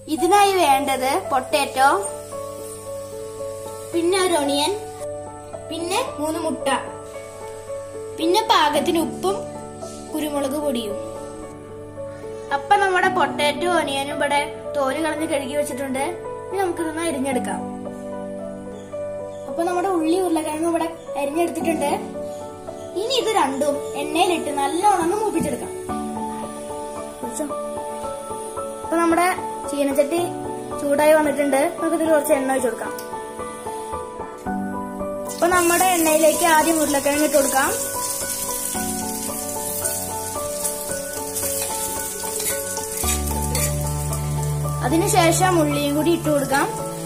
ഇതിനായി വേണ്ടത് പൊട്ടാറ്റോ പിന്നെ ഒരു ഒണിയൻ പിന്നെ മൂന്ന് മുട്ട പിന്നെ പാകത്തിന് ഉപ്പും കുരുമുളക് പൊടിയും അപ്പൊ നമ്മുടെ പൊട്ടാറ്റോ ഒനിയനും ഇവിടെ തോല് കളഞ്ഞ് കഴുകി വെച്ചിട്ടുണ്ട് ഇനി നമുക്കിതൊന്ന് അരിഞ്ഞെടുക്കാം അപ്പൊ നമ്മുടെ ഉള്ളി ഉരുളക്കിഴങ്ങ് ഇവിടെ അരിഞ്ഞെടുത്തിട്ടുണ്ട് ഇനി ഇത് രണ്ടും എണ്ണയിലിട്ട് നല്ലോണം ഒന്ന് മൂപ്പിച്ചെടുക്കാം കുടിച്ചോ. അപ്പൊ നമ്മുടെ ചീനച്ചട്ടി ചൂടായി വന്നിട്ടുണ്ട് നമുക്ക് ഇതിൽ കുറച്ച് എണ്ണ ഒഴിച്ചു കൊടുക്കാം അപ്പൊ നമ്മുടെ എണ്ണയിലേക്ക് ആദ്യം ഉരുളക്കിഴങ്ങ് ഇട്ട് കൊടുക്കാം അതിനുശേഷം ഉള്ളിയും കൂടി ഇട്ട് കൊടുക്കാം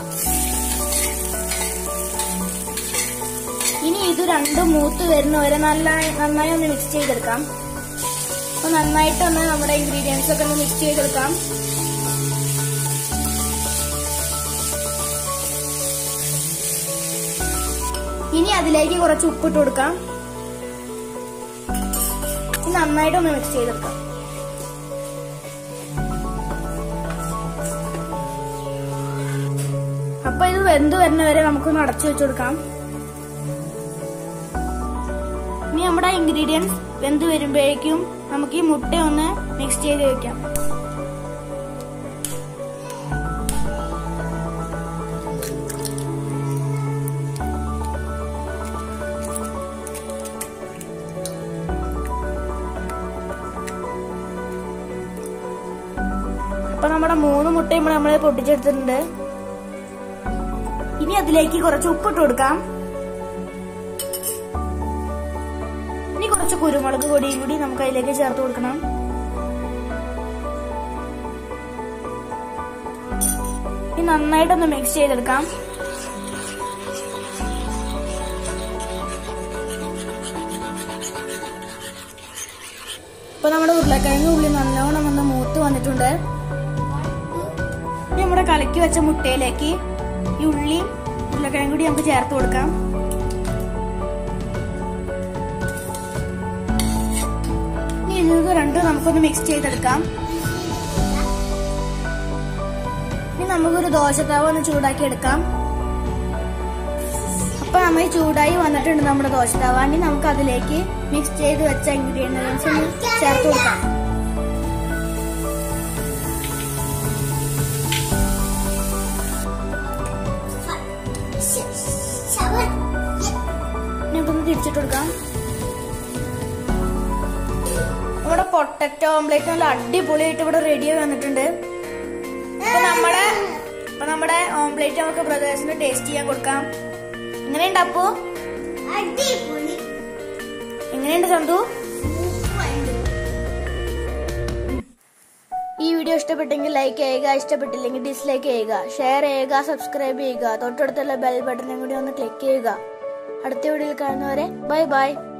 ഇനി ഇത് രണ്ടും മൂത്ത് വരുന്ന വരെ നല്ല നന്നായി ഒന്ന് മിക്സ് ചെയ്തെടുക്കാം അപ്പൊ നന്നായിട്ടൊന്ന് നമ്മുടെ ഇൻഗ്രീഡിയൻസ് ഒക്കെ ഒന്ന് മിക്സ് ചെയ്തെടുക്കാം ഇനി അതിലേക്ക് കുറച്ച് ഉപ്പിട്ട് കൊടുക്കാം ഇനി നന്നായിട്ടൊന്ന് മിക്സ് ചെയ്തെടുക്കാം അപ്പൊ ഇത് വെന്ത് വരുന്ന വരെ നമുക്കൊന്ന് അടച്ചു വെച്ചു കൊടുക്കാം ഇനി നമ്മുടെ ഇൻഗ്രീഡിയൻസ് വെന്ത് വരുമ്പോഴേക്കും നമുക്ക് ഈ മുട്ട ഒന്ന് മിക്സ് ചെയ്ത് വെക്കാം അപ്പൊ നമ്മുടെ മൂന്ന് മുട്ടയും കൂടെ നമ്മൾ പൊട്ടിച്ചെടുത്തിട്ടുണ്ട് ഇനി അതിലേക്ക് കുറച്ച് ഉപ്പിട്ട് കൊടുക്കാം ഇനി കുറച്ച് കുരുമുളക് പൊടിയും കൂടി നമുക്ക് അതിലേക്ക് ചേർത്ത് കൊടുക്കണം ഇനി നന്നായിട്ടൊന്ന് മിക്സ് ചെയ്തെടുക്കാം ഇപ്പൊ നമ്മുടെ ഉരുളക്കിഴങ്ങ് ഉള്ളി നല്ലോണം ഒന്ന് മൂത്ത് വന്നിട്ടുണ്ട് ഇനി നമ്മുടെ കലക്കി വെച്ച മുട്ടയിലേക്ക് ഈ ഉള്ളിയും ഉരുളക്കിഴങ്ങ് കൂടി നമുക്ക് ചേർത്ത് കൊടുക്കാം ഇനി ഇത് രണ്ടും നമുക്കൊന്ന് മിക്സ് ചെയ്തെടുക്കാം ഇനി നമുക്കൊരു ദോശത്താവ ഒന്ന് ചൂടാക്കി എടുക്കാം അപ്പൊ നമ്മൾ ചൂടായി വന്നിട്ടുണ്ട് നമ്മുടെ ദോശത്താവ ഇനി നമുക്ക് അതിലേക്ക് മിക്സ് ചെയ്ത് വെച്ച ഇൻഗ്രീഡിയൻസ് ഒന്ന് ചേർത്ത് കൊടുക്കാം നമുക്കൊന്ന് തിരിച്ചിട്ട് കൊടുക്കാം നമ്മുടെ പൊട്ടറ്റോ ഓംലേറ്റ് നല്ല അടിപൊളിയായിട്ട് ഇവിടെ റെഡി ആയി വന്നിട്ടുണ്ട് അപ്പൊ നമ്മുടെ അപ്പൊ നമ്മുടെ ഓംലേറ്റ് നമുക്ക് ബ്രദേഴ്സിന് ടേസ്റ്റ് ചെയ്യാൻ കൊടുക്കാം എങ്ങനെയുണ്ട് അപ്പു അടിപൊളി എങ്ങനെയുണ്ട് ചന്തു ഈ വീഡിയോ ഇഷ്ടപ്പെട്ടെങ്കിൽ ലൈക്ക് ചെയ്യുക ഇഷ്ടപ്പെട്ടില്ലെങ്കിൽ ഡിസ്ലൈക്ക് ചെയ്യുക ഷെയർ ചെയ്യുക സബ്സ്ക്രൈബ് ചെയ്യുക തൊട്ടടുത്തുള്ള ബെൽ ബട്ടണും കൂടി ഒന്ന് ക്ലിക്ക് ചെയ്യുക അടുത്ത വീഡിയോയിൽ കാണുന്നവരെ ബൈ ബൈ